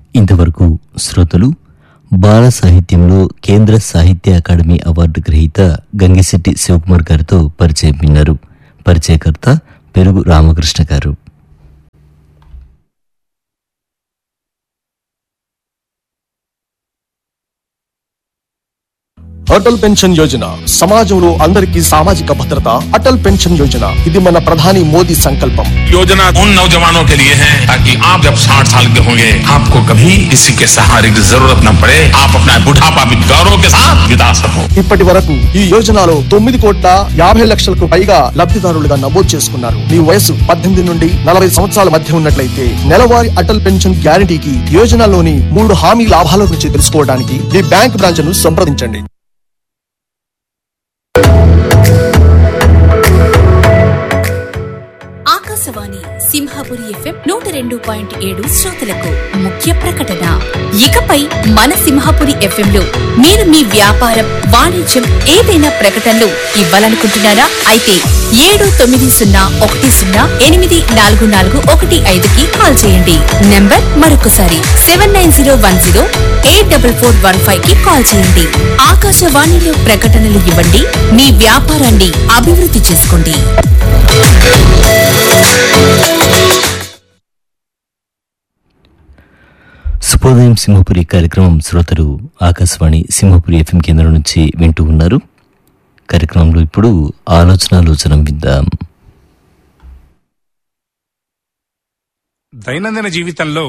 ఇంతవరకు శ్రోతలు బాల సాహిత్యంలో కేంద్ర సాహిత్య అకాడమీ అవార్డు గ్రహీత గంగిశెట్టి శివకుమార్ గారితో పరిచయం విన్నారు పరిచయకర్త పెరుగు రామకృష్ణ గారు అటల్ పెన్షన్ యోజన సమాజంలో అందరికీ సామాజిక భద్రత అటల్ పెన్షన్ యోజన ఇది మన ప్రధాని మోదీ సంకల్పం योजना उन नौजवानों के लिए है ताकि आप जब 60 साल के होंगे आपको कभी किसी के सहारे की जरूरत न पड़े आप अपना बुढ़ापा भी गौरव के साथ बिता सको ఇప్పటి వరకు ఈ యోజనలో తొమ్మిది కోట్ల యాభై లక్షలకు పైగా లబ్ధిదారులుగా నమోదు చేసుకున్నారు మీ వయసు పద్దెనిమిది నుండి నలభై సంవత్సరాల మధ్య ఉన్నట్లయితే నెలవారీ అటల్ పెన్షన్ గ్యారంటీకి యోజనలోని మూడు హామీ లాభాల గురించి తెలుసుకోవడానికి మీ బ్యాంక్ బ్రాంచ్ ను సంప్రదించండి ఆకాశవాణి సింహాపురి ఎఫ్ఎం నూట రెండు పాయింట్ ఏడు శ్రోతలకు ముఖ్య ప్రకటన ఇకపై మన సింహాపురి ఎఫ్ఎం లో మీరు మీ వ్యాపారం వాణిజ్యం ఏదైనా ప్రకటనలు ఇవ్వాలనుకుంటున్నారా అయితే ఏడు తొమ్మిది సున్నా ఒకటి సున్నా ఎనిమిది నాలుగు నాలుగు ఒకటి ఐదుకి కాల్ చేయండి నంబర్ మరొకసారి seven nine zero one zero eight double four one five కి కాల్ చేయండి ఆకాశవాణిలో ప్రకటనలు ఇవ్వండి మీ వ్యాపారాన్ని అభివృద్ధి చేసుకోండి శుభోదయం సింహపురి కార్యక్రమం శ్రోతలు ఆకాశవాణి సింహపురి ఎఫ్ఎం కేంద్రం నుంచి వింటూ ఉన్నారు కార్యక్రమంలో ఇప్పుడు ఆలోచనాలోచనం విందాం దైనందిన జీవితంలో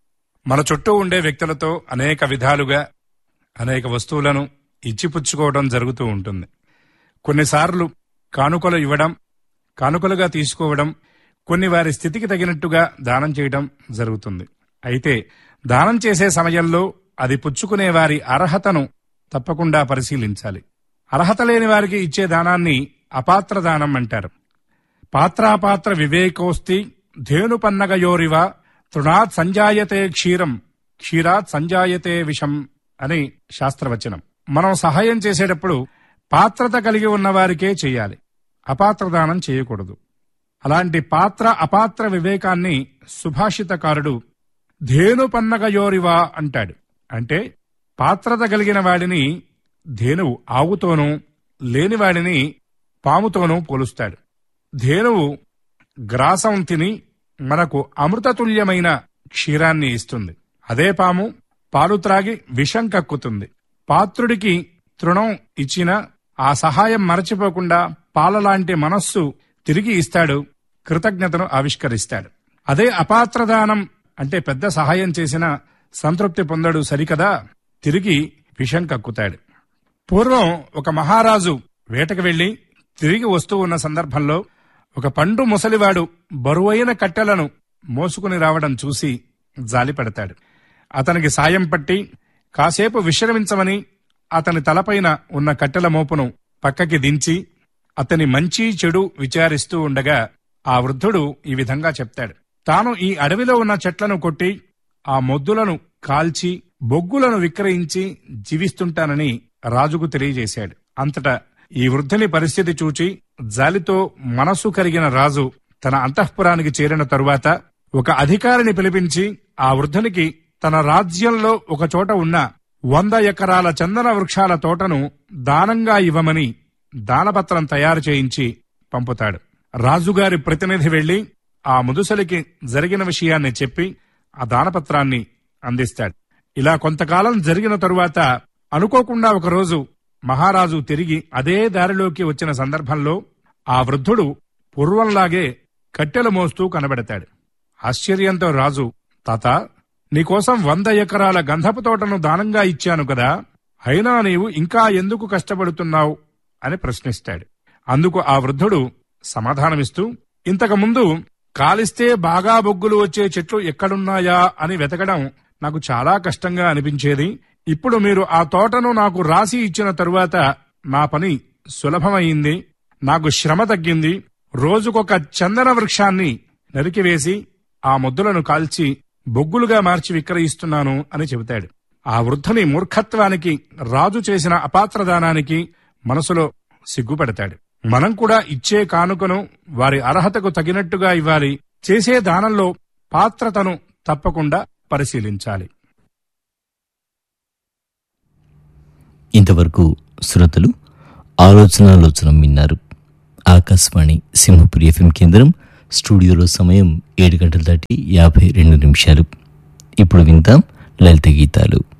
మన చుట్టూ ఉండే వ్యక్తులతో అనేక విధాలుగా అనేక వస్తువులను ఇచ్చిపుచ్చుకోవడం జరుగుతూ ఉంటుంది కొన్నిసార్లు కానుకలు ఇవ్వడం కానుకలుగా తీసుకోవడం కొన్ని వారి స్థితికి తగినట్టుగా దానం చేయడం జరుగుతుంది అయితే దానం చేసే సమయంలో అది పుచ్చుకునే వారి అర్హతను తప్పకుండా పరిశీలించాలి అర్హత లేని వారికి ఇచ్చే దానాన్ని అపాత్ర దానం అంటారు పాత్రాపాత్ర వివేకోస్తి ధేనుపన్నగయోరివ తృణాత్ సంజాయతే క్షీరం క్షీరాత్ సంజాయతే విషం అని శాస్త్రవచనం మనం సహాయం చేసేటప్పుడు పాత్రత కలిగి ఉన్న వారికే చేయాలి అపాత్రదానం చేయకూడదు అలాంటి పాత్ర అపాత్ర వివేకాన్ని సుభాషితకారుడు ధేనుపన్నగయోరివా అంటాడు అంటే పాత్రత కలిగిన వాడిని ధేనువు ఆవుతోనూ లేనివాడిని పాముతోనూ పోలుస్తాడు ధేనువు గ్రాసం తిని మనకు అమృతతుల్యమైన క్షీరాన్ని ఇస్తుంది అదే పాము పాలు త్రాగి విషం కక్కుతుంది పాత్రుడికి తృణం ఇచ్చిన ఆ సహాయం మరచిపోకుండా పాలలాంటి మనస్సు తిరిగి ఇస్తాడు కృతజ్ఞతను ఆవిష్కరిస్తాడు అదే అపాత్రదానం అంటే పెద్ద సహాయం చేసిన సంతృప్తి పొందడు సరికదా తిరిగి విషం కక్కుతాడు పూర్వం ఒక మహారాజు వేటకు వెళ్లి తిరిగి వస్తూ ఉన్న సందర్భంలో ఒక పండు ముసలివాడు బరువైన కట్టెలను మోసుకుని రావడం చూసి జాలిపడతాడు అతనికి సాయం పట్టి కాసేపు విశ్రమించమని అతని తలపైన ఉన్న కట్టెల మోపును పక్కకి దించి అతని మంచి చెడు విచారిస్తూ ఉండగా ఆ వృద్ధుడు ఈ విధంగా చెప్తాడు తాను ఈ అడవిలో ఉన్న చెట్లను కొట్టి ఆ మొద్దులను కాల్చి బొగ్గులను విక్రయించి జీవిస్తుంటానని రాజుకు తెలియజేశాడు అంతటా ఈ వృద్ధుని పరిస్థితి చూచి జాలితో మనస్సు కరిగిన రాజు తన అంతఃపురానికి చేరిన తరువాత ఒక అధికారిని పిలిపించి ఆ వృద్ధునికి తన రాజ్యంలో ఒక చోట ఉన్న వంద ఎకరాల చందన వృక్షాల తోటను దానంగా ఇవ్వమని దానపత్రం తయారు చేయించి పంపుతాడు రాజుగారి ప్రతినిధి వెళ్లి ఆ ముదుసలికి జరిగిన విషయాన్ని చెప్పి ఆ దానపత్రాన్ని అందిస్తాడు ఇలా కొంతకాలం జరిగిన తరువాత అనుకోకుండా ఒకరోజు మహారాజు తిరిగి అదే దారిలోకి వచ్చిన సందర్భంలో ఆ వృద్ధుడు పూర్వంలాగే కట్టెలు మోస్తూ కనబడతాడు ఆశ్చర్యంతో రాజు తాత నీకోసం వంద ఎకరాల గంధపు తోటను దానంగా ఇచ్చాను కదా అయినా నీవు ఇంకా ఎందుకు కష్టపడుతున్నావు అని ప్రశ్నిస్తాడు అందుకు ఆ వృద్ధుడు సమాధానమిస్తూ ఇంతకు ముందు కాలిస్తే బాగా బొగ్గులు వచ్చే చెట్లు ఎక్కడున్నాయా అని వెతకడం నాకు చాలా కష్టంగా అనిపించేది ఇప్పుడు మీరు ఆ తోటను నాకు రాసి ఇచ్చిన తరువాత నా పని సులభమైంది నాకు శ్రమ తగ్గింది రోజుకొక చందన వృక్షాన్ని నరికివేసి ఆ ముద్దులను కాల్చి బొగ్గులుగా మార్చి విక్రయిస్తున్నాను అని చెబుతాడు ఆ వృద్ధుని మూర్ఖత్వానికి రాజు చేసిన అపాత్రదానానికి మనసులో సిగ్గుపడతాడు మనం కూడా ఇచ్చే కానుకను వారి అర్హతకు తగినట్టుగా ఇవ్వాలి చేసే దానంలో పాత్రతను తప్పకుండా పరిశీలించాలి ఇంతవరకు శ్రోతలు ఆలోచనాలోచన విన్నారు ఆకాశవాణి సింహపురి ఎఫ్ఎం కేంద్రం స్టూడియోలో సమయం ఏడు గంటల దాటి యాభై రెండు నిమిషాలు ఇప్పుడు విందాం లలిత గీతాలు